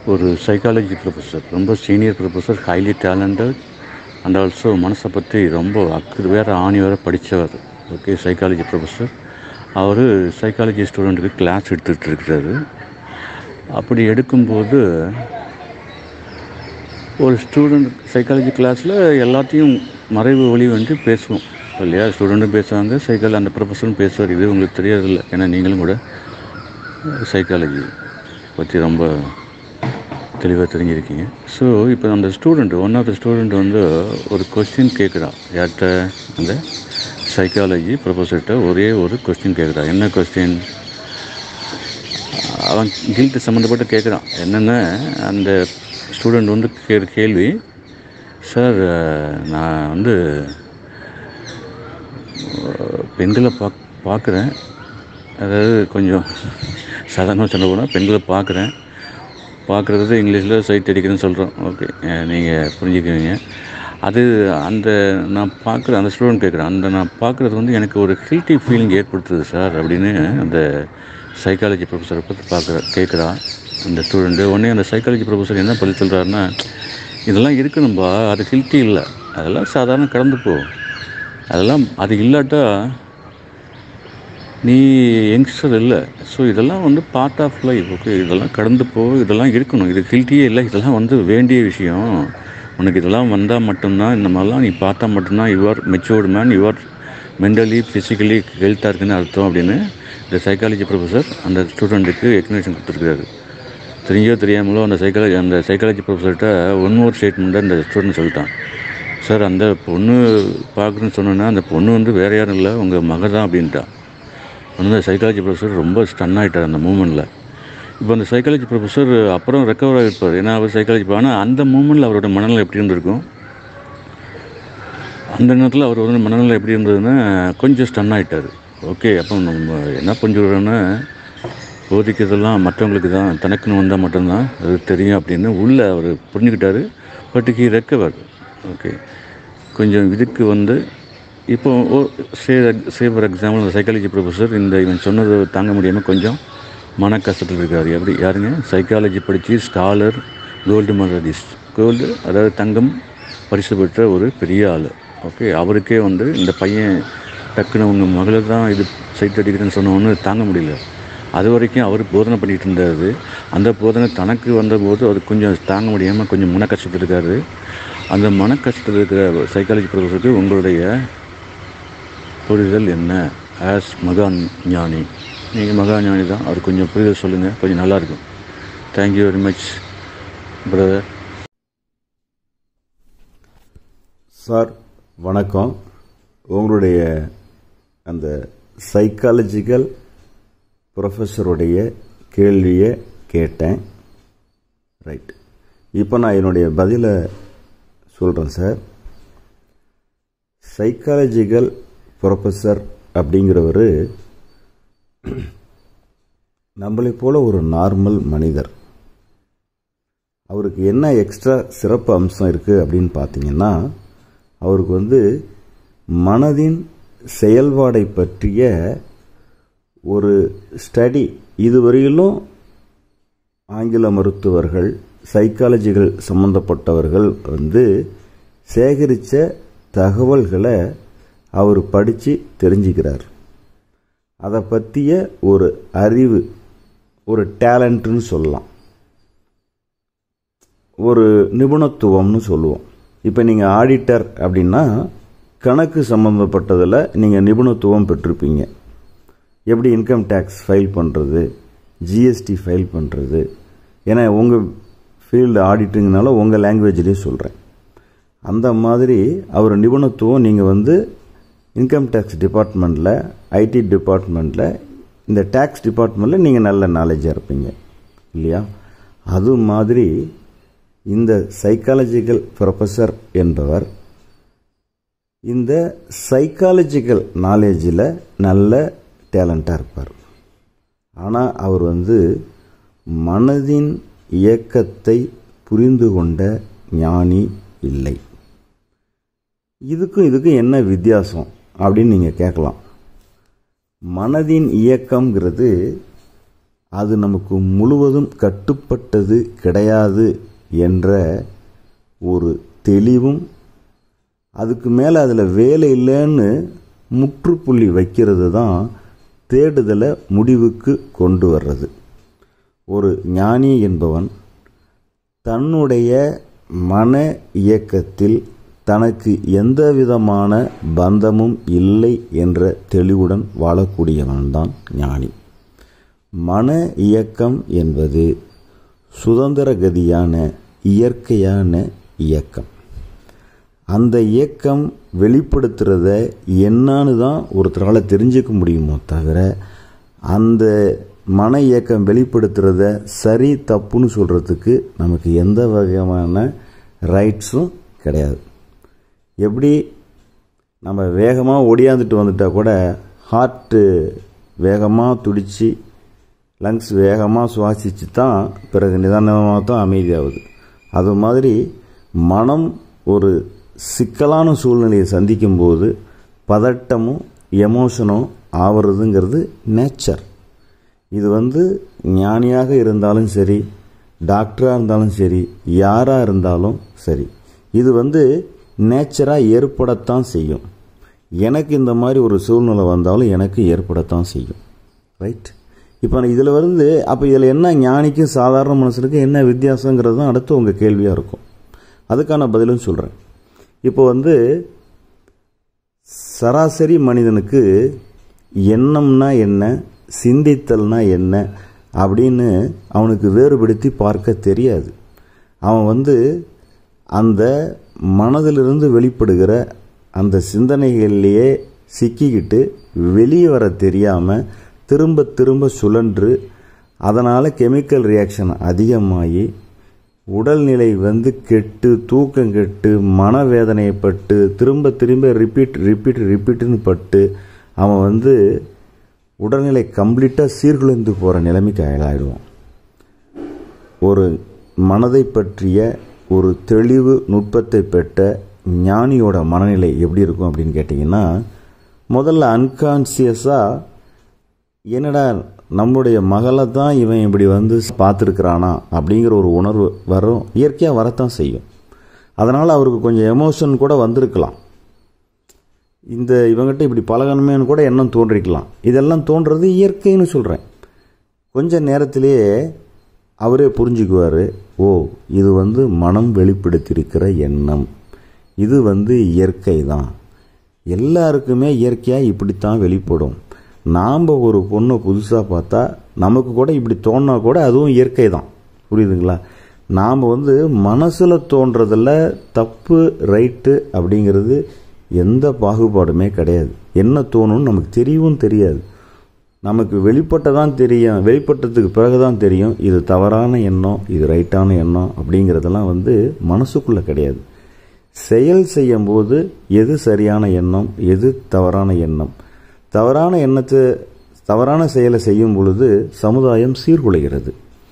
ஒரு psychology professor ரொம்ப senior professor highly talented and also மனசை பற்றி ரொம்ப அக்கு வேறு ஆணி வேறு படித்தவர் ஓகே சைக்காலஜி ப்ரொஃபஸர் அவர் சைக்காலஜி ஸ்டூடெண்ட்டுக்கு கிளாஸ் எடுத்துகிட்டு இருக்கிறாரு அப்படி எடுக்கும்போது ஒரு ஸ்டூடெண்ட் சைக்காலஜி கிளாஸில் எல்லாத்தையும் மறைவு ஒளி வந்து பேசுவோம் இல்லையா ஸ்டூடெண்ட்டும் பேசுவாங்க சைக்காலஜி அந்த ப்ரொஃபஸரும் பேசுவார் இது உங்களுக்கு தெரியறதில்ல ஏன்னா நீங்களும் கூட சைக்காலஜி பற்றி ரொம்ப தெளிவாக தெரிஞ்சிருக்கீங்க ஸோ இப்போ அந்த student one of the student வந்து ஒரு கொஸ்டின் கேட்குறா யார்கிட்ட அந்த சைக்காலஜி ப்ரொஃபஸர்கிட்ட ஒரே ஒரு கொஸ்டின் கேட்குறா என்ன கொஸ்டின் அவன் கில்ட்டு சம்மந்தப்பட்டு கேட்குறான் என்னென்ன அந்த ஸ்டூடெண்ட் வந்து கேட்குற கேள்வி சார் நான் வந்து பெண்களை பாக் பார்க்குறேன் அதாவது கொஞ்சம் சாதாரணமாக சொல்ல போனால் பெண்களை பார்க்குறேன் பார்க்குறது இங்கிலீஷில் சைட் அடிக்கிறேன்னு சொல்கிறோம் ஓகே நீங்கள் புரிஞ்சுக்குவீங்க அது அந்த நான் பார்க்குற அந்த ஸ்டூடெண்ட் கேட்குறேன் அந்த நான் பார்க்குறது வந்து எனக்கு ஒரு ஹில்ட்டி ஃபீலிங் ஏற்படுத்துது சார் அப்படின்னு அந்த சைக்காலஜி ப்ரொஃபஸரை பற்றி பார்க்குற கேட்குறா அந்த ஸ்டூடெண்ட்டு உடனே அந்த சைக்காலஜி ப்ரொஃபஸர் என்ன பதில் சொல்கிறாருன்னா இதெல்லாம் இருக்கணும்பா அது ஹில்ட்டி இல்லை அதெல்லாம் சாதாரண கடந்து போ அதெல்லாம் அது இல்லாட்டா நீ யங்ஸ்டர் இல்லை ஸோ இதெல்லாம் வந்து பார்ட் ஆஃப் லைஃப் ஓகே இதெல்லாம் கடந்து போ இதெல்லாம் இருக்கணும் இது கில்ட்டியே இல்லை இதெல்லாம் வந்து வேண்டிய விஷயம் உனக்கு இதெல்லாம் வந்தால் மட்டும்தான் இந்த மாதிரிலாம் நீ பார்த்தா மட்டும்தான் your matured man your mentally physically ஹெல்த்தாக இருக்குன்னு அர்த்தம் அப்படின்னு இந்த சைக்காலஜி ப்ரொஃபஸர் அந்த ஸ்டூடெண்ட்டுக்கு எக்ஸ்ப்ளனேஷன் கொடுத்துருக்காரு தெரிஞ்சோ தெரியாமலோ அந்த சைக்காலஜி அந்த சைக்காலஜி ப்ரொஃபஸர்கிட்ட ஒன் மோர் ஸ்டேட்மெண்ட்டை அந்த ஸ்டூடெண்ட் சொல்லிட்டான் சார் அந்த பொண்ணு பார்க்குறேன்னு சொன்னேன்னா அந்த பொண்ணு வந்து வேறு யாரும் இல்லை உங்கள் மக தான் அப்படின்ட்டான் அந்த சைக்காலஜி ப்ரொஃபஸர் ரொம்ப ஸ்டன் ஆகிட்டார் அந்த மூமெண்ட்டில் இப்போ அந்த சைக்காலஜி ப்ரொஃபஸர் அப்புறம் ரெக்கவர் ஆகிருப்பார் ஏன்னா அவர் சைக்காலஜி ஆனால் அந்த மூமெண்ட்டில் அவரோட மனநிலை எப்படி இருந்திருக்கும் அந்த நேரத்தில் அவர் வந்து மனநிலை எப்படி இருந்ததுன்னா கொஞ்சம் ஸ்டன் ஆகிட்டார் ஓகே அப்போ நம்ம என்ன பண்ணிவிடுறோன்னா போதிக்கிறதெல்லாம் மற்றவங்களுக்கு தான் தனக்குன்னு வந்தால் மட்டும்தான் அது தெரியும் அப்படின்னு உள்ளே அவர் புரிஞ்சுக்கிட்டாரு பட் ஹி ரெக்கவர் ஓகே கொஞ்சம் இதுக்கு வந்து இப்போ oh say say for example அந்த சைக்காலஜி ப்ரொஃபஸர் இந்த இவன் சொன்னதை தாங்க முடியாமல் கொஞ்சம் மன கஷ்டத்தில் இருக்கார் எப்படி யாருங்க சைக்காலஜி படித்து ஸ்காலர் கோல்டு மெடலிஸ்ட் கோல்டு அதாவது தங்கம் பரிசு பெற்ற ஒரு பெரிய ஆள் ஓகே அவருக்கே வந்து இந்த பையன் டக்குன்னு உங்கள் மகளை தான் இது சைட் அடிக்கிறேன்னு சொன்ன ஒன்று தாங்க முடியல அது வரைக்கும் அவர் போதனை பண்ணிகிட்டு இருந்தார் அந்த போதனை தனக்கு வந்தபோது அவர் கொஞ்சம் தாங்க முடியாமல் கொஞ்சம் மன கஷ்டத்தில் இருக்காரு அந்த மன கஷ்டத்தில் இருக்கிற சைக்காலஜி ப்ரொஃபஸருக்கு உங்களுடைய புரிதல் என்ன ஆஸ் மகா ஞானி நீங்கள் மகா ஞானி தான் அவர் கொஞ்சம் புரிதல் சொல்லுங்கள் கொஞ்சம் நல்லாயிருக்கும் thank you very much brother sir வணக்கம் உங்களுடைய அந்த சைக்காலஜிக்கல் ப்ரொஃபஸருடைய கேள்வியை கேட்டேன் ரைட் இப்போ நான் என்னுடைய பதிலை சொல்கிறேன் சார் சைக்காலஜிக்கல் ப்ரொஃபஸர் அப்படிங்கிறவர் நம்மளை போல ஒரு நார்மல் மனிதர் அவருக்கு என்ன எக்ஸ்ட்ரா சிறப்பு அம்சம் இருக்குது அப்படின்னு பார்த்தீங்கன்னா அவருக்கு வந்து மனதின் செயல்பாடை பற்றிய ஒரு ஸ்டடி இதுவரையிலும் ஆங்கில மருத்துவர்கள் சைக்காலஜிகள் சம்மந்தப்பட்டவர்கள் வந்து சேகரித்த தகவல்களை அவர் படித்து தெரிஞ்சுக்கிறார் அதை பற்றிய ஒரு அறிவு ஒரு டேலண்ட்டுன்னு சொல்லலாம் ஒரு நிபுணத்துவம்னு சொல்லுவோம் இப்போ நீங்கள் ஆடிட்டர் அப்படின்னா கணக்கு சம்மந்தப்பட்டதில் நீங்கள் நிபுணத்துவம் பெற்றிருப்பீங்க எப்படி இன்கம் டேக்ஸ் ஃபைல் பண்ணுறது ஜிஎஸ்டி ஃபைல் பண்ணுறது ஏன்னா உங்கள் ஃபீல்டு ஆடிட்டுங்கனால உங்கள் லாங்குவேஜ்லேயே சொல்கிறேன் அந்த மாதிரி அவர் நிபுணத்துவம் நீங்கள் வந்து இன்கம் டேக்ஸ் டிபார்ட்மெண்ட்டில் ஐடி டிபார்ட்மெண்ட்டில் இந்த டேக்ஸ் டிபார்ட்மெண்ட்டில் நீங்கள் நல்ல நாலேஜாக இருப்பீங்க இல்லையா அது மாதிரி இந்த சைக்காலஜிக்கல் ப்ரொஃபஸர் என்பவர் இந்த சைக்காலஜிக்கல் நாலேஜில் நல்ல டேலண்ட்டாக இருப்பார் ஆனால் அவர் வந்து மனதின் இயக்கத்தை புரிந்து கொண்ட ஞானி இல்லை இதுக்கும் இதுக்கும் என்ன வித்தியாசம் அப்படின்னு நீங்கள் கேட்கலாம் மனதின் இயக்கம்ங்கிறது அது நமக்கு முழுவதும் கட்டுப்பட்டது கிடையாது என்ற ஒரு தெளிவும் அதுக்கு மேலே அதில் வேலை இல்லைன்னு முற்றுப்புள்ளி வைக்கிறது தான் தேடுதலை முடிவுக்கு கொண்டு வர்றது ஒரு ஞானி என்பவன் தன்னுடைய மன இயக்கத்தில் தனக்கு எந்த விதமான பந்தமும் இல்லை என்ற தெளிவுடன் வாழக்கூடியவன்தான் ஞானி மன இயக்கம் என்பது சுதந்திர கதியான இயற்கையான இயக்கம் அந்த இயக்கம் வெளிப்படுத்துகிறத என்னான்னு தான் ஒருத்தரால் தெரிஞ்சுக்க முடியுமோ தவிர அந்த மன இயக்கம் வெளிப்படுத்துகிறத சரி தப்புன்னு சொல்கிறதுக்கு நமக்கு எந்த வகையான ரைட்ஸும் கிடையாது எப்படி நம்ம வேகமாக ஒடியாந்துட்டு வந்துட்டால் கூட ஹார்ட்டு வேகமாக துடித்து லங்ஸ் வேகமாக சுவாசித்து தான் பிறகு நிதானமாக தான் அமைதியாகுது அது மாதிரி மனம் ஒரு சிக்கலான சூழ்நிலையை சந்திக்கும்போது பதட்டமும் எமோஷனும் ஆவறதுங்கிறது நேச்சர் இது வந்து ஞானியாக இருந்தாலும் சரி டாக்டராக இருந்தாலும் சரி யாராக இருந்தாலும் சரி இது வந்து நேச்சராக ஏற்படத்தான் செய்யும் எனக்கு இந்த மாதிரி ஒரு சூழ்நிலை வந்தாலும் எனக்கு ஏற்படத்தான் செய்யும் ரைட் இப்போ இதில் வந்து அப்போ இதில் என்ன ஞானிக்கும் சாதாரண மனுஷனுக்கும் என்ன வித்தியாசங்கிறது தான் அடுத்து உங்கள் கேள்வியாக இருக்கும் அதுக்கான பதிலும் சொல்கிறேன் இப்போ வந்து சராசரி மனிதனுக்கு எண்ணம்னா என்ன சிந்தித்தல்னா என்ன அப்படின்னு அவனுக்கு வேறுபடுத்தி பார்க்க தெரியாது அவன் வந்து அந்த மனதிலிருந்து வெளிப்படுகிற அந்த சிந்தனைகள்லேயே சிக்கிக்கிட்டு வெளியே வர தெரியாமல் திரும்ப திரும்ப சுழன்று அதனால் கெமிக்கல் ரியாக்ஷன் அதிகமாகி உடல்நிலை வந்து கெட்டு தூக்கம் கெட்டு மனவேதனைப்பட்டு திரும்ப திரும்ப ரிப்பீட் ரிப்பீட் ரிப்பீட்டுன்னு பட்டு அவன் வந்து உடல்நிலை கம்ப்ளீட்டாக சீர்குலைந்து போகிற நிலைமைக்கு ஆளாயிடுவான் ஒரு மனதை பற்றிய ஒரு தெளிவு நுட்பத்தை பெற்ற ஞானியோட மனநிலை எப்படி இருக்கும் அப்படின்னு கேட்டிங்கன்னா முதல்ல அன்கான்சியஸாக என்னடா நம்மளுடைய மகளை தான் இவன் இப்படி வந்து பார்த்துருக்குறானா அப்படிங்கிற ஒரு உணர்வு வரும் இயற்கையாக வரத்தான் செய்யும் அதனால் அவருக்கு கொஞ்சம் எமோஷன் கூட வந்திருக்கலாம் இந்த இவங்ககிட்ட இப்படி பழகணுமேனு கூட எண்ணம் தோன்றிக்கலாம் இதெல்லாம் தோன்றது இயற்கைன்னு சொல்கிறேன் கொஞ்ச நேரத்திலேயே அவரே புரிஞ்சுக்குவார் ஓ இது வந்து மனம் வெளிப்படுத்தியிருக்கிற எண்ணம் இது வந்து இயற்கை தான் எல்லாருக்குமே இயற்கையாக இப்படித்தான் வெளிப்படும் நாம் ஒரு பொண்ணை புதுசாக பார்த்தா நமக்கு கூட இப்படி தோணினா கூட அதுவும் இயற்கை தான் புரியுதுங்களா நாம் வந்து மனசில் தோன்றதில் தப்பு ரைட்டு அப்படிங்கிறது எந்த பாகுபாடுமே கிடையாது என்ன தோணும்னு நமக்கு தெரியவும் தெரியாது நமக்கு வெளிப்பட்டதான் தெரியும் வெளிப்பட்டதுக்கு பிறகு தான் தெரியும் இது தவறான எண்ணம் இது ரைட்டான எண்ணம் அப்படிங்கிறதெல்லாம் வந்து மனசுக்குள்ளே கிடையாது செயல் செய்யும்போது எது சரியான எண்ணம் எது தவறான எண்ணம் தவறான எண்ணத்தை தவறான செயலை செய்யும் பொழுது சமுதாயம் சீர்குலைகிறது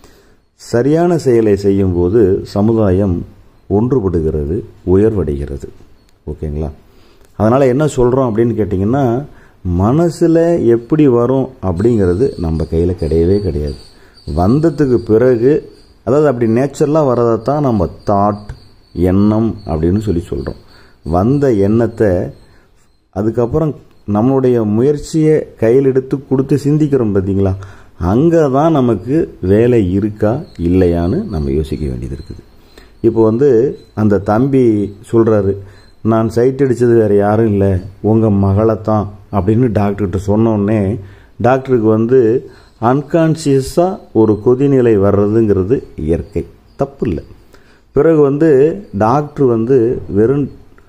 சரியான செயலை செய்யும்போது சமுதாயம் ஒன்றுபடுகிறது உயர்வடைகிறது ஓகேங்களா அதனால் என்ன சொல்கிறோம் அப்படின்னு கேட்டிங்கன்னா மனசில் எப்படி வரும் அப்படிங்கிறது நம்ம கையில் கிடையவே கிடையாது வந்ததுக்கு பிறகு அதாவது அப்படி நேச்சுரலாக வரதை தான் நம்ம தாட் எண்ணம் அப்படின்னு சொல்லி சொல்கிறோம் வந்த எண்ணத்தை அதுக்கப்புறம் நம்மளுடைய முயற்சியை கையில் எடுத்து கொடுத்து சிந்திக்கிறோம் பார்த்தீங்களா அங்கே தான் நமக்கு வேலை இருக்கா இல்லையான்னு நம்ம யோசிக்க வேண்டியது இருக்குது இப்போ வந்து அந்த தம்பி சொல்கிறாரு நான் சைட் அடித்தது வேறு யாரும் இல்லை உங்கள் மகளை தான் அப்படின்னு டாக்டர்கிட்ட சொன்னோடனே டாக்டருக்கு வந்து அன்கான்சியஸாக ஒரு கொதிநிலை வர்றதுங்கிறது இயற்கை தப்பு இல்லை பிறகு வந்து டாக்டர் வந்து வெறும்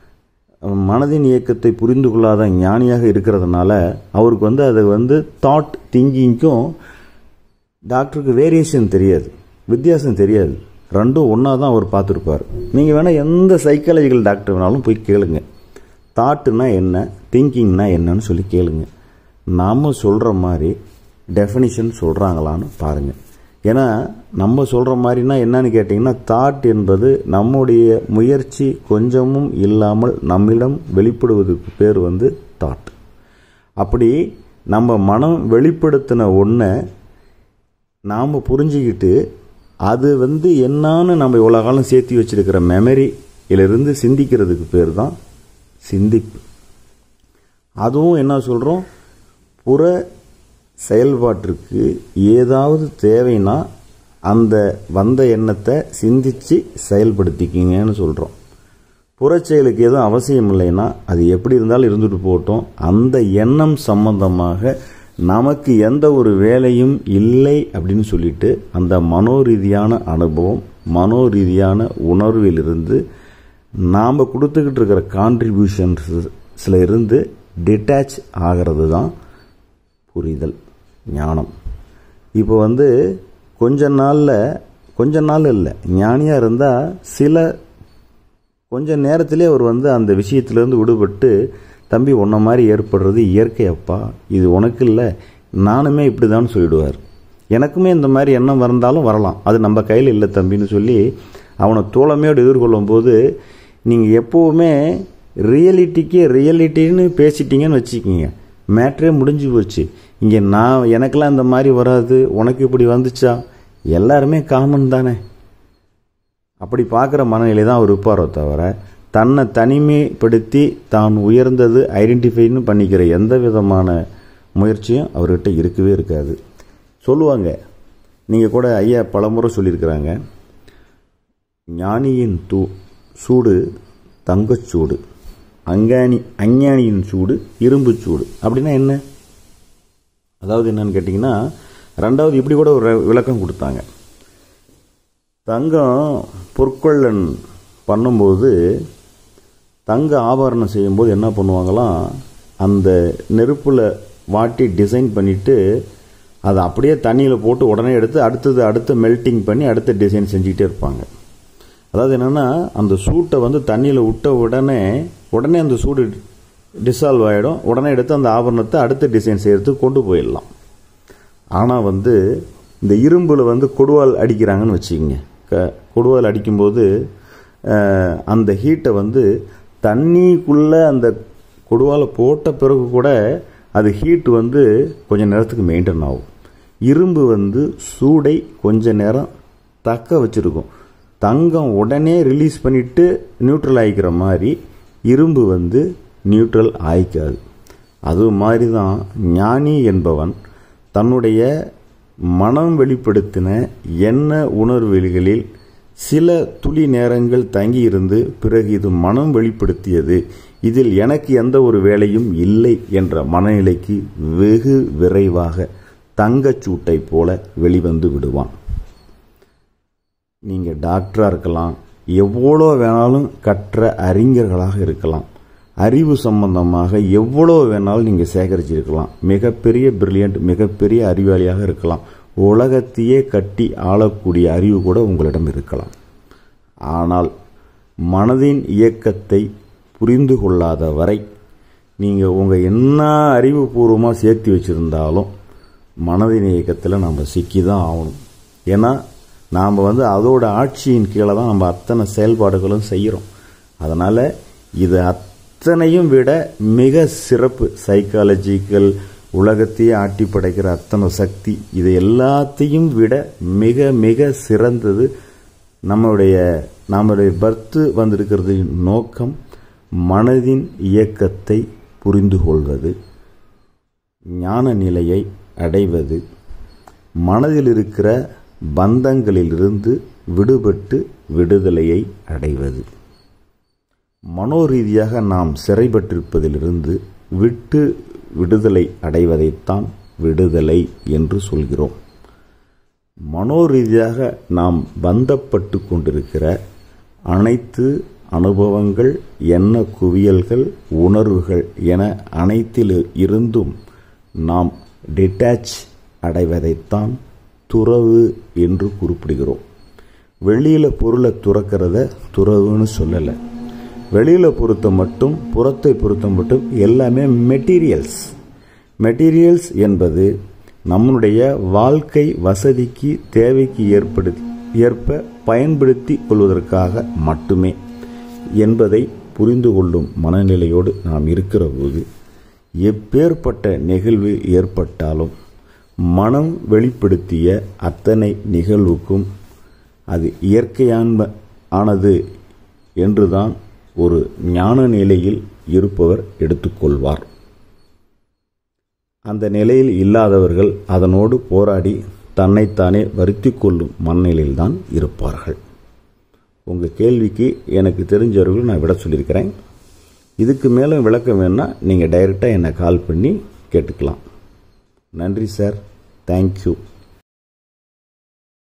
மனதின் இயக்கத்தை புரிந்து கொள்ளாத ஞானியாக இருக்கிறதுனால அவருக்கு வந்து அது வந்து தாட் திங்கிங்க்கும் டாக்டருக்கு வேரியேஷன் தெரியாது வித்தியாசம் தெரியாது ரெண்டும் ஒன்றா தான் அவர் பார்த்துருப்பார் நீங்கள் வேணால் எந்த சைக்காலஜிக்கல் டாக்டர் வேணாலும் போய் கேளுங்க தாட்டுனா என்ன திங்கிங்னா என்னன்னு சொல்லி கேளுங்க நாம் சொல்கிற மாதிரி டெஃபினிஷன் சொல்கிறாங்களான்னு பாருங்கள் ஏன்னா நம்ம சொல்கிற மாதிரினா என்னன்னு கேட்டிங்கன்னா தாட் என்பது நம்முடைய முயற்சி கொஞ்சமும் இல்லாமல் நம்மிடம் வெளிப்படுவதற்கு பேர் வந்து தாட் அப்படி நம்ம மனம் வெளிப்படுத்தின ஒன்றை நாம் புரிஞ்சுக்கிட்டு அது வந்து என்னான்னு நம்ம இவ்வளோ காலம் சேர்த்து வச்சிருக்கிற மெமரியிலிருந்து சிந்திக்கிறதுக்கு பேர் தான் சிந்திப்பு அதுவும் என்ன சொல்கிறோம் புற செயல்பாட்டிற்கு ஏதாவது தேவைன்னா அந்த வந்த எண்ணத்தை சிந்திச்சு செயல்படுத்திக்கிங்கன்னு சொல்கிறோம் புறச்செயலுக்கு எதுவும் அவசியம் இல்லைன்னா அது எப்படி இருந்தாலும் இருந்துட்டு போகட்டும் அந்த எண்ணம் சம்பந்தமாக நமக்கு எந்த ஒரு வேலையும் இல்லை அப்படின்னு சொல்லிட்டு அந்த மனோரீதியான அனுபவம் மனோரீதியான உணர்விலிருந்து நாம் கொடுத்துக்கிட்டு இருக்கிற கான்ட்ரிபியூஷன்ஸில் இருந்து டிட்டாச் ஆகிறது தான் புரிதல் ஞானம் இப்போ வந்து கொஞ்ச நாளில் கொஞ்ச நாள் இல்லை ஞானியாக இருந்தால் சில கொஞ்ச நேரத்திலே அவர் வந்து அந்த விஷயத்திலேருந்து விடுபட்டு தம்பி உன்ன மாதிரி ஏற்படுறது இயற்கை அப்பா இது உனக்கு இல்லை நானுமே இப்படி தான் சொல்லிடுவார் எனக்குமே இந்த மாதிரி எண்ணம் வந்தாலும் வரலாம் அது நம்ம கையில் இல்லை தம்பின்னு சொல்லி அவனை தோழமையோடு எதிர்கொள்ளும் போது நீங்கள் எப்போவுமே ரியாலிட்டிக்கு ரியாலிட்டின்னு பேசிட்டீங்கன்னு வச்சுக்கிங்க மேட்ரே முடிஞ்சு போச்சு இங்கே நான் எனக்கெல்லாம் இந்த மாதிரி வராது உனக்கு இப்படி வந்துச்சா எல்லாருமே காமன் தானே அப்படி பார்க்குற மனநிலை தான் அவர் இருப்பாரோ தவிர தன்னை தனிமைப்படுத்தி தான் உயர்ந்தது ஐடென்டிஃபைன்னு பண்ணிக்கிற எந்த விதமான முயற்சியும் அவர்கிட்ட இருக்கவே இருக்காது சொல்லுவாங்க நீங்கள் கூட ஐயா பலமுறை சொல்லியிருக்கிறாங்க ஞானியின் தூ சூடு தங்கச்சூடு அங்காணி அஞ்ஞானியின் சூடு இரும்பு சூடு அப்படின்னா என்ன அதாவது என்னன்னு கேட்டிங்கன்னா ரெண்டாவது இப்படி கூட ஒரு விளக்கம் கொடுத்தாங்க தங்கம் பொற்கொள்ளன் பண்ணும்போது தங்க ஆபரணம் செய்யும்போது என்ன பண்ணுவாங்களாம் அந்த நெருப்பில் வாட்டி டிசைன் பண்ணிவிட்டு அதை அப்படியே தண்ணியில் போட்டு உடனே எடுத்து அடுத்தது அடுத்த மெல்ட்டிங் பண்ணி அடுத்த டிசைன் செஞ்சுக்கிட்டே இருப்பாங்க அதாவது என்னென்னா அந்த சூட்டை வந்து தண்ணியில் விட்ட உடனே உடனே அந்த சூடு டிசால்வ் ஆகிடும் உடனே எடுத்து அந்த ஆபரணத்தை அடுத்த டிசைன் செய்கிறதுக்கு கொண்டு போயிடலாம் ஆனால் வந்து இந்த இரும்பில் வந்து கொடுவால் அடிக்கிறாங்கன்னு வச்சுக்கோங்க க கொடுவால் அடிக்கும்போது அஹ், அந்த ஹீட்டை வந்து தண்ணிக்குள்ளே அந்த கொடுவாலை போட்ட பிறகு கூட அது ஹீட் வந்து கொஞ்ச நேரத்துக்கு மெயின்டைன் ஆகும் இரும்பு வந்து சூடை கொஞ்ச நேரம் தக்க வச்சிருக்கும் தங்கம் உடனே ரிலீஸ் பண்ணிட்டு நியூட்ரல் ஆகிக்கிற மாதிரி இரும்பு வந்து நியூட்ரல் ஆயிக்காது அது மாதிரி தான் ஞானி என்பவன் தன்னுடைய மனம் வெளிப்படுத்தின எண்ண உணர்வுகளில் சில துளி நேரங்கள் தங்கியிருந்து பிறகு இது மனம் வெளிப்படுத்தியது இதில் எனக்கு எந்த ஒரு வேலையும் இல்லை என்ற மனநிலைக்கு வெகு விரைவாக தங்கச்சூட்டை போல வெளிவந்து விடுவான் நீங்கள் டாக்டராக இருக்கலாம் எவ்வளோ வேணாலும் கற்ற அறிஞர்களாக இருக்கலாம் அறிவு சம்பந்தமாக எவ்வளோ வேணாலும் நீங்கள் சேகரிச்சிருக்கலாம் மிகப்பெரிய பிரில்லியன்ட் மிகப்பெரிய அறிவாளியாக இருக்கலாம் உலகத்தையே கட்டி ஆளக்கூடிய அறிவு கூட உங்களிடம் இருக்கலாம் ஆனால் மனதின் இயக்கத்தை புரிந்து கொள்ளாத வரை நீங்கள் உங்கள் என்ன அறிவுபூர்வமாக சேர்த்து வச்சுருந்தாலும் மனதின் இயக்கத்தில் நம்ம சிக்கி தான் ஆகணும் ஏன்னா நாம் வந்து அதோட ஆட்சியின் கீழே தான் நம்ம அத்தனை செயல்பாடுகளும் செய்கிறோம் அதனால் இது அத்தனையும் விட மிக சிறப்பு சைக்காலஜிக்கல் உலகத்தையே ஆட்டி படைக்கிற அத்தனை சக்தி இது எல்லாத்தையும் விட மிக மிக சிறந்தது நம்மளுடைய நம்மளுடைய பர்த்து வந்திருக்கிறது நோக்கம் மனதின் இயக்கத்தை புரிந்து கொள்வது ஞான நிலையை அடைவது மனதில் இருக்கிற பந்தங்களிலிருந்து விடுபட்டு விடுதலையை அடைவது மனோரீதியாக நாம் சிறைப்பட்டிருப்பதிலிருந்து விட்டு விடுதலை அடைவதைத்தான் விடுதலை என்று சொல்கிறோம் மனோரீதியாக நாம் பந்தப்பட்டு கொண்டிருக்கிற அனைத்து அனுபவங்கள் எண்ண குவியல்கள் உணர்வுகள் என அனைத்தில் இருந்தும் நாம் டிட்டாச் அடைவதைத்தான் துறவு என்று குறிப்பிடுகிறோம் வெளியில் பொருளை துறக்கிறத துறவுன்னு சொல்லலை வெளியில் பொறுத்த மட்டும் புறத்தை பொறுத்த மட்டும் எல்லாமே மெட்டீரியல்ஸ் மெட்டீரியல்ஸ் என்பது நம்முடைய வாழ்க்கை வசதிக்கு தேவைக்கு ஏற்படு ஏற்ப பயன்படுத்தி கொள்வதற்காக மட்டுமே என்பதை புரிந்து கொள்ளும் மனநிலையோடு நாம் இருக்கிற போது எப்பேற்பட்ட நெகிழ்வு ஏற்பட்டாலும் மனம் வெளிப்படுத்திய அத்தனை நிகழ்வுக்கும் அது இயற்கையான ஆனது என்றுதான் ஒரு ஞான நிலையில் இருப்பவர் எடுத்துக்கொள்வார் அந்த நிலையில் இல்லாதவர்கள் அதனோடு போராடி தன்னைத்தானே வருத்தி கொள்ளும் மனநிலையில்தான் இருப்பார்கள் உங்கள் கேள்விக்கு எனக்கு தெரிஞ்சவர்கள் நான் விட சொல்லியிருக்கிறேன் இதுக்கு மேலே விளக்கம் வேணுன்னா நீங்கள் டைரெக்டாக என்னை கால் பண்ணி கேட்டுக்கலாம் நன்றி சார் தேங்க்யூ